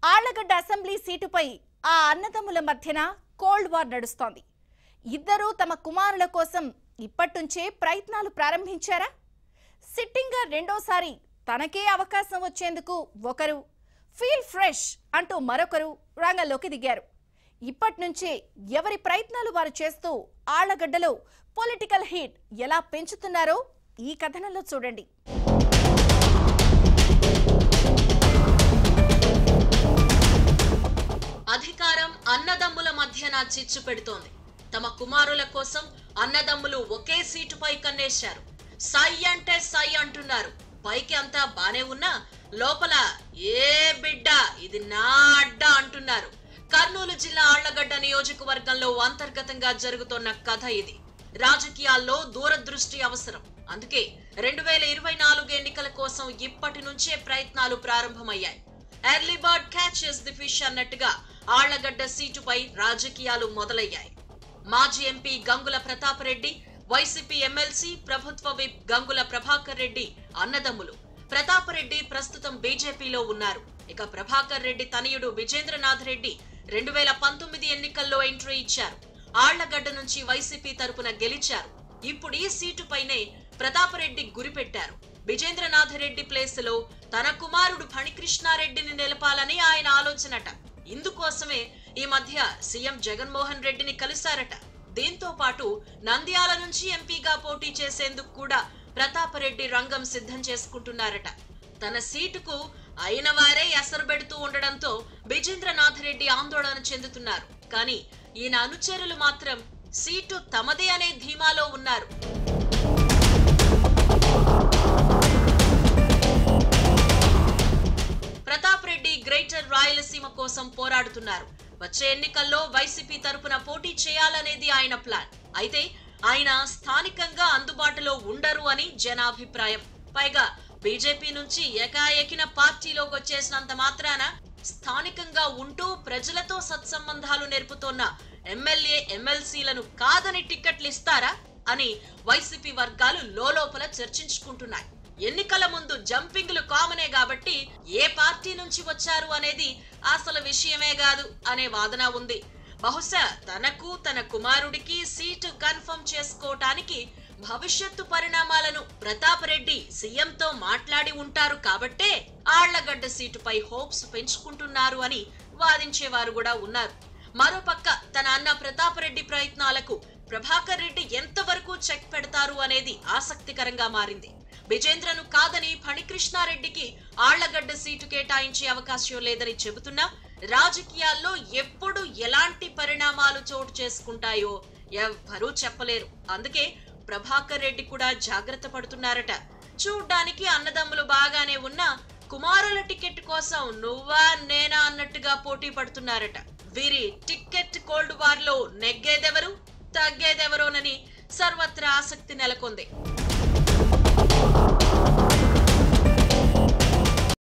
Allagadda assembly సీటుపై ఆ అన్నదమ్ముల మధ్యన కోల్డ్ వార్ నడుస్తోంది ఇద్దరూ తమ కుమారుల కోసం ఇప్పట్నుంచే ప్రయత్నాలు ప్రారంభించారా సిట్టింగా రెండోసారి తనకే అవకాశం వచ్చేందుకు ఒకరు ఫీల్ ఫ్రెష్ అంటూ మరొకరు రంగంలోకి దిగారు ఇప్పట్నుంచే ఎవరి ప్రయత్నాలు వారు చేస్తూ ఆళ్లగడ్డలో పొలిటికల్ హీట్ ఎలా పెంచుతున్నారో ఈ కథనంలో చూడండి అధికారం అన్నదమ్ముల మధ్యన చిచ్చు పెడుతోంది తమ కుమారుల కోసం అన్నదమ్ములు ఒకే సీటుపై కన్నేశారు సై అంటే సై అంటున్నారు పైకి అంతా బానే ఉన్నా లోపల ఏ బిడ్డ ఇది నా అడ్డ అంటున్నారు కర్నూలు జిల్లా ఆళ్లగడ్డ నియోజకవర్గంలో అంతర్గతంగా జరుగుతోన్న కథ ఇది రాజకీయాల్లో దూరదృష్టి అవసరం అందుకే రెండు వేల ఇరవై నాలుగు ఎన్నికల కోసం ఇప్పటి నుంచే ప్రయత్నాలు ప్రారంభమయ్యాయి early bird catches the fish అన్నట్టుగా ఆళ్లగడ్డ సీటుపై రాజకీయాలు మొదలయ్యాయి మాజీ MP Gangula Pratap Reddy YCP MLC ప్రభుత్వ విప్ గంగుల ప్రభాకర్ రెడ్డి అన్నదమ్ములు ప్రతాప్ రెడ్డి ప్రస్తుతం బీజేపీలో ఉన్నారు ఇక ప్రభాకర్ రెడ్డి తనయుడు విజేంద్రనాథ్ రెడ్డి రెండు వేల పంతొమ్మిది ఎన్నికల్లో ఎంట్రీ ఇచ్చారు ఆళ్లగడ్డ నుంచి వైసీపీ తరపున గెలిచారు ఇప్పుడు ఈ సీటుపైనే ప్రతాప్ రెడ్డి గురిపెట్టారు విజేంద్రనాథ్ రెడ్డి ప్లేస్ లో తన కుమారుడు ఫణికృష్ణారెడ్డిని నిలపాలని ఆయన ఆలోచనట ఇందుకోసమే ఈ మధ్య సీఎం జగన్మోహన్ రెడ్డిని కలిశారట దీంతో పాటు నంద్యాల నుంచి ఎంపీగా పోటీ చేసేందుకు కూడా ప్రతాప్ రెడ్డి రంగం సిద్ధం చేసుకుంటున్నారట తన సీటుకు అయిన వారే ఎసరు పెడుతూ ఉండడంతో విజేంద్రనాథ్ రెడ్డి ఆందోళన చెందుతున్నారు కానీ ఈయన అనుచరులు మాత్రం సీటు తమదే అనే ధీమాలో ఉన్నారు ప్రతాప్ రెడ్డి గ్రేటర్ రాయలసీమ కోసం పోరాడుతున్నారు వచ్చే ఎన్నికల్లో వైసీపీ తరపున పోటీ చేయాలనేది ఆయన ప్లాన్ అయితే ఆయన స్థానికంగా అందుబాటులో ఉండరు అని జనాభిప్రాయం పైగా బీజేపీ నుంచి ఏకాఏకిన పార్టీలోకి వచ్చేసినంత మాత్రాన స్థానికంగా ఉంటూ ప్రజలతో సత్సంబంధాలు నేర్పుతోన్న ఎమ్మెల్యే ఎమ్మెల్సీలను కాదని టిక్కెట్లు ఇస్తారా అని వైసీపీ వర్గాలు లోలోపల చర్చించుకుంటున్నాయి ఎన్నికల ముందు జంపింగ్లు కామనే కాబట్టి ఏ పార్టీ నుంచి వచ్చారు అనేది అసలు విషయమే కాదు అనే వాదన ఉంది బహుశా తనకు తన కుమారుడికి సీటు కన్ఫర్మ్ చేసుకోవటానికి భవిష్యత్తు పరిణామాలను ప్రతాప్ రెడ్డి సీఎంతో మాట్లాడి ఉంటారు కాబట్టే ఆళ్లగడ్డ సీటుపై హోప్స్ పెంచుకుంటున్నారు అని వాదించేవారు కూడా ఉన్నారు మరోపక్క తన అన్న ప్రతాప్ రెడ్డి ప్రయత్నాలకు ప్రభాకర్ రెడ్డి ఎంతవరకు చెక్ పెడతారు అనేది ఆసక్తికరంగా మారింది విజేంద్రను కాదని ఫణికృష్ణారెడ్డికి ఆళ్లగడ్డ సీటు కేటాయించే అవకాశం లేదని చెబుతున్నా రాజకీయాల్లో ఎప్పుడు ఎలాంటి పరిణామాలు చోటు చేసుకుంటాయో ఎవ్వరూ చెప్పలేరు అందుకే ప్రభాకర్ రెడ్డి కూడా జాగ్రత్త పడుతున్నారట చూడ్డానికి అన్నదమ్ములు బాగానే ఉన్నా కుమారుల టికెట్ కోసం నువ్వా నేనా అన్నట్టుగా పోటీ పడుతున్నారట వీరి టికెట్ కోల్డ్ వార్ లో నెగ్గేదెవరు తగ్గేదెవరోనని సర్వత్రా ఆసక్తి నెలకొంది